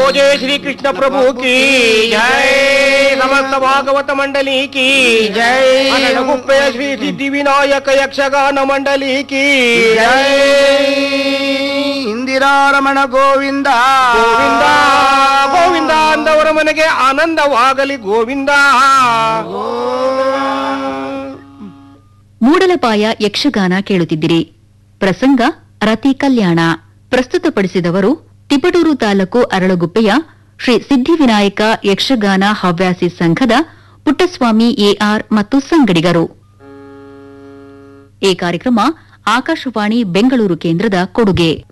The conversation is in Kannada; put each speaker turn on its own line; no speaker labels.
जय श्री कृष्ण प्रभु की जय समस्त भागवत मंडली की जय गुप्पे श्री सिद्धि विनायक यक्षगान मंडली की जय
ಇಂದಿರಾರಮಣ ಗೋವಿಂದ
ಗೋವಿಂದ ಗೋವಿಂದ ಅಂದವರ ಮನೆಗೆ ಆನಂದವಾಗಲಿ ಗೋವಿಂದ
ಮೂಡಲಪಾಯ ಯಕ್ಷಗಾನ ಕೇಳುತ್ತಿದ್ದಿರಿ ಪ್ರಸಂಗ ರತಿ ಕಲ್ಯಾಣ ಪ್ರಸ್ತುತಪಡಿಸಿದವರು ತಿಪಟೂರು ತಾಲೂಕು ಅರಳಗುಪ್ಪೆಯ ಶ್ರೀ ಸಿದ್ಧಿವಿನಾಯಕ ಯಕ್ಷಗಾನ ಹವ್ಯಾಸಿ ಸಂಘದ ಪುಟ್ಟಸ್ವಾಮಿ ಎಆರ್ ಮತ್ತು ಸಂಗಡಿಗರು ಈ ಕಾರ್ಯಕ್ರಮ ಆಕಾಶವಾಣಿ ಬೆಂಗಳೂರು ಕೇಂದ್ರದ ಕೊಡುಗೆ